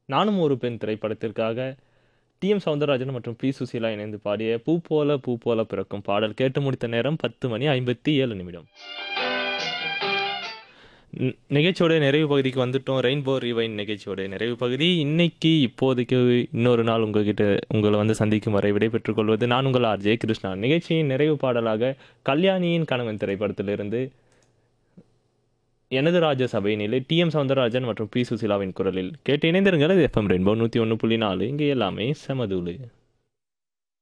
நானும் ஒரு பெண் திரைப்படத்திற்காக டி எம் சவுந்தரராஜன் மற்றும் பி சுசீலா இணைந்து பாடிய பூ போல பூ போல பிறக்கும் பாடல் கேட்டு முடித்த நேரம் பத்து மணி ஐம்பத்தி ஏழு நிமிடம் ந- நிகழ்ச்சியோட நிறைவு பகுதிக்கு வந்துட்டோம் ரெயின்போ ரிவைன் நிகழ்ச்சியோட நிறைவு பகுதி இன்னைக்கு இப்போதைக்கு இன்னொரு நாள் உங்ககிட்ட உங்களை வந்து சந்திக்கும் வரை விடைபெற்றுக் கொள்வது நான் உங்கள் ஆர்ஜே கிருஷ்ணா நிகழ்ச்சியின் நிறைவு பாடலாக கல்யாணியின் கணவன் திரைப்படத்திலிருந்து எனது ராஜ சபையினிலே டி எம் சவுந்தரராஜன் மற்றும் பி சுசீலாவின் குரலில் கேட்டு இணைந்திருங்கள் எஃப்எம் ரெயின்போ நூற்றி ஒன்று புள்ளி நாலு இங்கே எல்லாமே செமதூளு